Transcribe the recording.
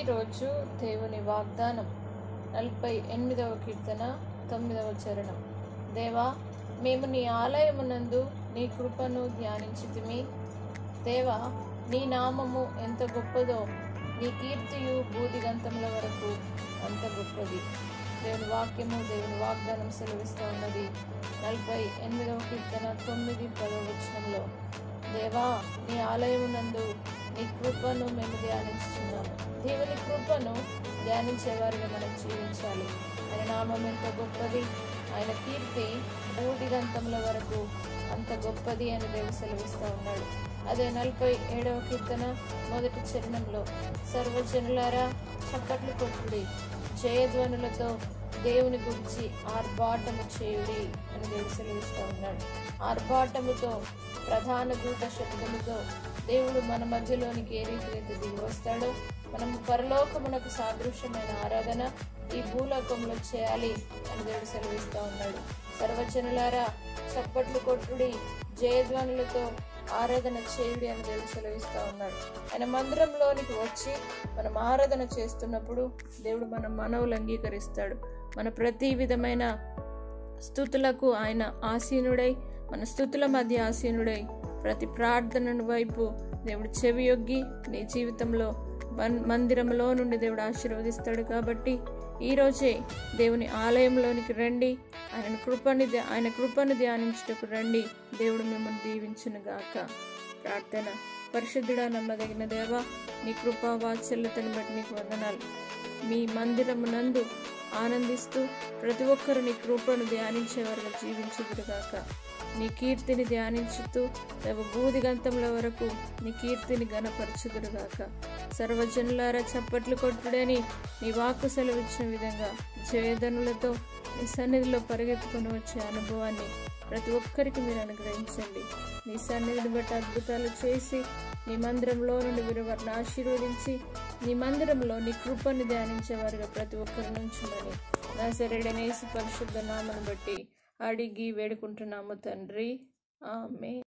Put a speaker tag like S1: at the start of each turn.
S1: ఈరోజు దేవుని వాగ్దానం నలభై ఎనిమిదవ కీర్తన తొమ్మిదవ చరణం దేవా మేము నీ ఆలయమునందు నీ కృపను ధ్యానించితిమి దేవా నీ నామము ఎంత గొప్పదో నీ కీర్తియు బూదిగంతముల వరకు అంత గొప్పది దేవుని వాక్యము దేవుని వాగ్దానం సెలవిస్తూ ఉన్నది నలభై ఎనిమిదవ కీర్తన తొమ్మిది పదవ వచనంలో దేవా నీ ఆలయమునందు నీ కృపను మేము ధ్యానించుతున్నాము దేవుని కృపను ధ్యానించేవారిగా మనం జీవించాలి ఆయన నామం ఎంత గొప్పది ఆయన కీర్తి బూడిగంతముల వరకు అంత గొప్పది అని దేవుడు సెలవిస్తూ ఉన్నాడు అదే నలభై ఏడవ కీర్తన మొదటి చరణంలో సర్వజనులారా చప్పట్లు కొట్టుడి జయధ్వనులతో దేవుని గురించి ఆర్భాటము చేయుడి అని దేవుడు సెలవిస్తూ ఉన్నాడు ఆర్భాటముతో ప్రధాన దూత శబ్దముతో దేవుడు మన మధ్యలోనికి ఏ రీతిగా దిగి వస్తాడో మనం పరలోకమునకు సాదృశ్యమైన ఆరాధన ఈ భూలోకంలో చేయాలి అని దేవుడు సెలవిస్తూ ఉన్నాడు సర్వజనులారా చప్పట్లు కొట్టుడి జయధ్వనులతో ఆరాధన చేయుడి అని దేవుడు సెలవిస్తూ ఉన్నాడు ఆయన మందిరంలోనికి వచ్చి మనం ఆరాధన చేస్తున్నప్పుడు దేవుడు మన మనవులు అంగీకరిస్తాడు మన ప్రతి విధమైన స్థుతులకు ఆయన ఆసీనుడై మన స్థుతుల మధ్య ఆసీనుడై ప్రతి ప్రార్థనను వైపు దేవుడు చెవియొగ్గి నీ జీవితంలో మన్- మందిరంలో నుండి దేవుడు ఆశీర్వదిస్తాడు కాబట్టి ఈరోజే దేవుని ఆలయంలోనికి రండి ఆయన కృపని ధ్యా- ఆయన కృపను ధ్యానించుటకు రండి దేవుడు మిమ్మల్ని దీవించును గాక ప్రార్థన పరిశుద్ధుడా నమ్మదగిన దేవా నీ కృపా వాత్సల్యతను బట్టి నీకు వందనాలు మీ మందిరమునందు ఆనందిస్తూ ప్రతి ఒక్కరు నీ కృపను ధ్యానించేవారుగా జీవించుదురుగాక నీ కీర్తిని ధ్యానించుతూ దేవ బూదిగంతముల వరకు నీ కీర్తిని గనపరచుదురుగాక సర్వజనులారా చప్పట్లు కొట్టుడని నీ వాక్కు సెలవిచ్చిన విధంగా జయధనులతో నీ సన్నిధిలో పరిగెత్తుకొని వచ్చే అనుభవాన్ని ప్రతి ఒక్కరికి మీరు అనుగ్రహించండి నీ సన్నిధిని బట్టి అద్భుతాలు చేసి నీ మందిరంలో నుండి మీరు వారిని ఆశీర్వదించి నీ మందిరంలో నీ కృపని ధ్యానించేవారుగా ప్రతి ఒక్కరి నుంచుమని నా శరీరనేసి పరిశుద్ధ నామను బట్టి అడిగి వేడుకుంటున్నాము తండ్రి ఆమె